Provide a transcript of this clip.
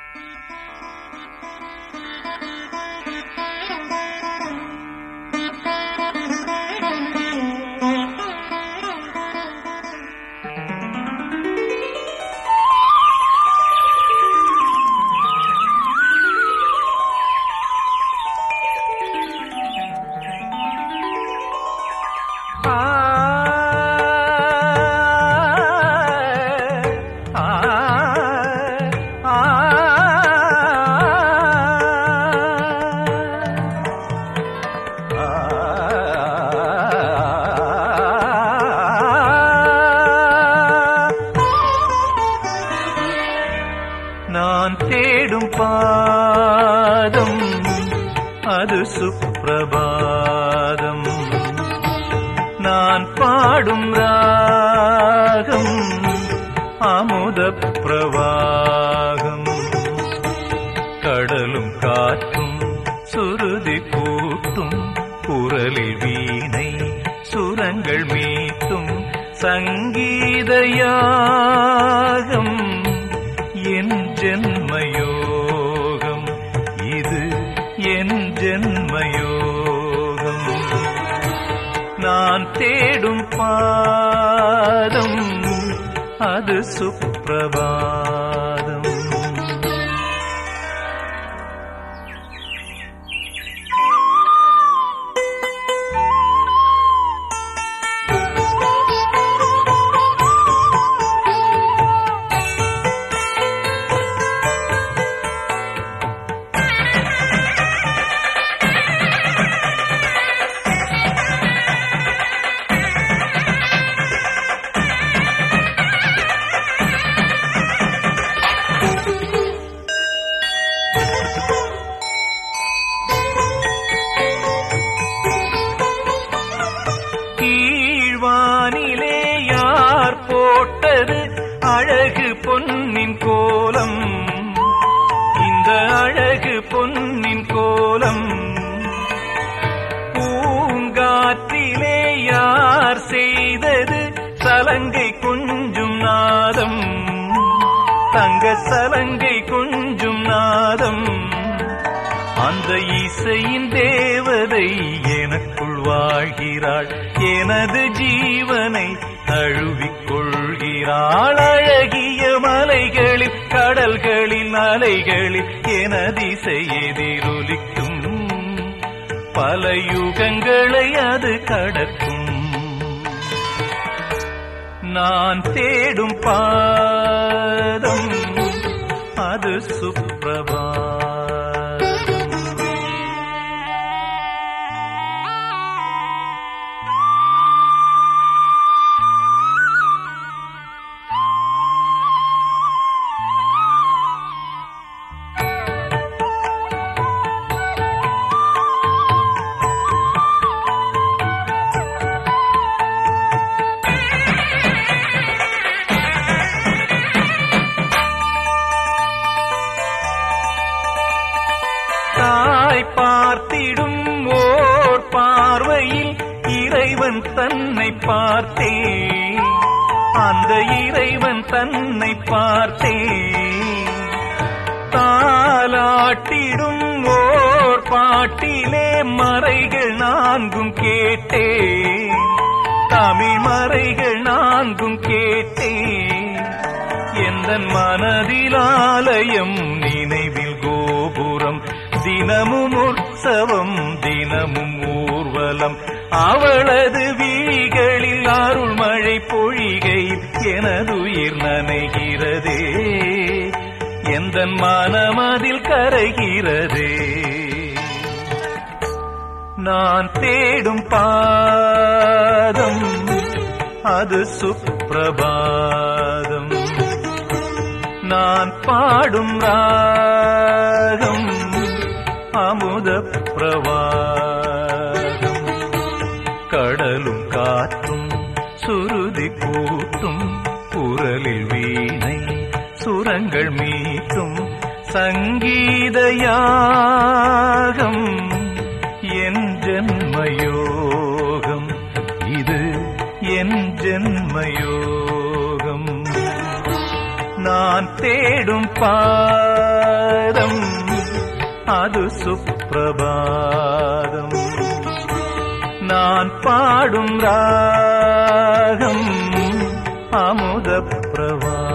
நான் தேடும் பாதம் அது சுப்பிரபாதம் நான் பாடும் ராகம் அமுத பிரவாகம் கடலும் காற்றும் சுருதி கூட்டும் குரலில் வீணை சுரங்கள் மீட்டும் சங்கீதயாகம் என் ஜென்மயோகம் இது என் ஜென்மயோகம் நான் தேடும் பாதம் அது சுப்பிரபாதம் கீழ்வானிலே யார் போட்டது அழகு பொன்னின் கோலம் இந்த அழகு பொன்னின் கோலம் பூங்காற்றிலே யார் செய்தது சலங்கை கொஞ்சும் நாதம் தங்க சலங்கை கொஞ்சும் நாதம் அந்த இசையின் தேவதை எனக்குள் வாழ்கிறாள் எனது ஜீவனை தழுவிக் கொள்கிறாள் அழகிய மலைகளில் கடல்களில் அலைகளில் எனது இசை எதிரொலிக்கும் பல யுகங்களை அது கடக்கும் நான் தேடும் பாதம் அது சுப்பிரபாதம் தாய் பார்த்திடும் ஓர் பார்வையில் இறைவன் தன்னை பார்த்தே அந்த இறைவன் தன்னை பார்த்தே தாலாட்டிடும் ஓர் பாட்டிலே மறைகள் நான்கும் கேட்டே தமிழ் மறைகள் நான்கும் கேட்டே எந்த மனதில் ஆலயம் நினைவில் கோபுரம் தினமும் உற்சவம் தினமும் ஊர்வலம் அவளது விழிகளில் அருள்மழை பொழிகையில் எனதுயிர் நனைகிறதே எந்த மனமதில் கரைகிறதே நான் தேடும் பாதம் அது சுப்பிரபாதம் நான் பாடும் ராகம் அமுத பிரவாகம் கடலும் காற்றும் சுருதி கூட்டும் குரலில் வீணை சுரங்கள் மீட்டும் சங்கீதயாகம் என் ஜென்மயோகம் இது என் ஜென்மயோகம் நான் நான் தேடும் பாதம் அது சுப்பிரபாதம் நான் பாடும் ராகம் அமுத பிரவாகம்